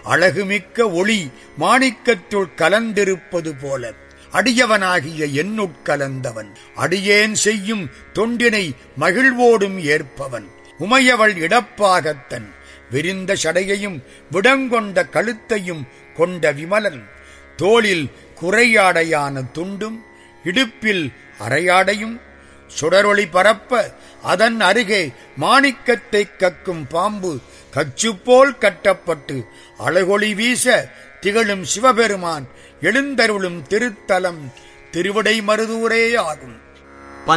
அழகுமிக்க ஒளி மாணிக்கத்துள் கலந்திருப்பது போல அடியவனாகிய என்னுட்கலந்தவன் அடியேன் செய்யும் தொண்டினை மகிழ்வோடும் ஏற்பவன் உமையவள் இடப்பாகத்தன் விரிந்த சடையையும் விடங்கொண்ட கழுத்தையும் கொண்ட விமலன் தோளில் குறையாடையான துண்டும் இடுப்பில் அரையாடையும் சுடரொளி பரப்ப அதன் அருகே மாணிக்கத்தை கக்கும் பாம்பு கச்சுப்போல் கட்டப்பட்டு அழகொளி வீச திகழும் சிவபெருமான் எழுந்தருளும் திருத்தலம் திருவிடை மருதூரே ஆகும்